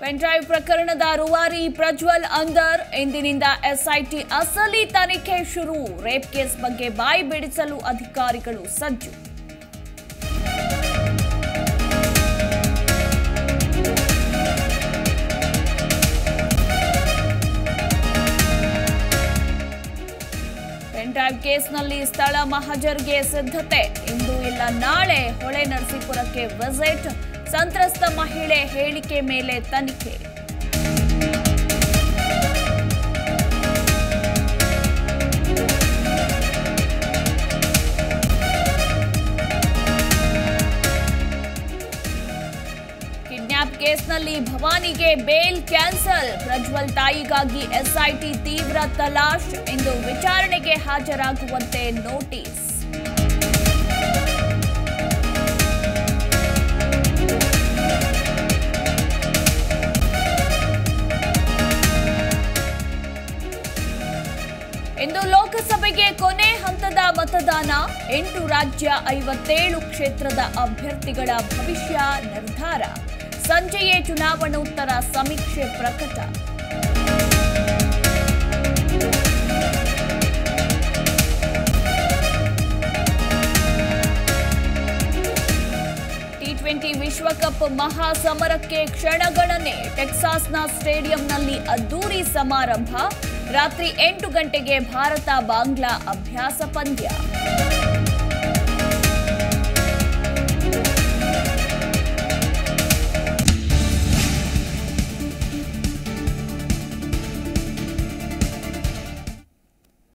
pen drive ಪ್ರಕರಣದ ರೂವಾರಿ ಪ್ರಜ್ವಲ್ ಅಂದರ್ ಇಂದಿನಿಂದ ಎಸ್ಐಟಿ ಅಸಲಿ ತನಿಖೆ ಶುರು ರೇಪ್ ಕೇಸ್ ಬಗ್ಗೆ ಬಾಯಿ ಬಿಡಿಸಲು ಅಧಿಕಾರಿಗಳು ಸಜ್ಜು ಪೆನ್ಡ್ರೈವ್ ಕೇಸ್ನಲ್ಲಿ ಸ್ಥಳ ಮಹಜರ್ಗೆ ಸಿದ್ಧತೆ ಇಂದು ಇಲ್ಲ ನಾಳೆ ಹೊಳೆ ನರಸೀಪುರಕ್ಕೆ ವಿಸಿಟ್ ಸಂತ್ರಸ್ತ ಮಹಿಳೆ ಹೇಳಿಕೆ ಮೇಲೆ ತನಿಖೆ ಕಿಡ್ನ್ಯಾಪ್ ಕೇಸ್ನಲ್ಲಿ ಭವಾನಿಗೆ ಬೇಲ್ ಕ್ಯಾನ್ಸಲ್ ಪ್ರಜ್ವಲ್ ತಾಯಿಗಾಗಿ ಎಸ್ಐಟಿ ತೀವ್ರ ತಲಾಶ್ ಇಂದು ವಿಚಾರಣೆಗೆ ಹಾಜರಾಗುವಂತೆ ನೋಟಿಸ್ ಇಂದು ಲೋಕಸಭೆಗೆ ಕೊನೆ ಹಂತದ ಮತದಾನ ಎಂಟು ರಾಜ್ಯ ಐವತ್ತೇಳು ಕ್ಷೇತ್ರದ ಅಭ್ಯರ್ಥಿಗಳ ಭವಿಷ್ಯ ನಿರ್ಧಾರ ಸಂಜೆಯೇ ಚುನಾವಣೋತ್ತರ ಸಮೀಕ್ಷೆ ಪ್ರಕಟ ಟಿ ಟ್ವೆಂಟಿ ವಿಶ್ವಕಪ್ ಮಹಾಸಮರಕ್ಕೆ ಕ್ಷಣಗಣನೆ ಟೆಕ್ಸಾಸ್ನ ಸ್ಟೇಡಿಯಂನಲ್ಲಿ ಅದ್ದೂರಿ ಸಮಾರಂಭ ರಾತ್ರಿ ಎಂಟು ಗಂಟೆಗೆ ಭಾರತ ಬಾಂಗ್ಲಾ ಅಭ್ಯಾಸ ಪಂದ್ಯ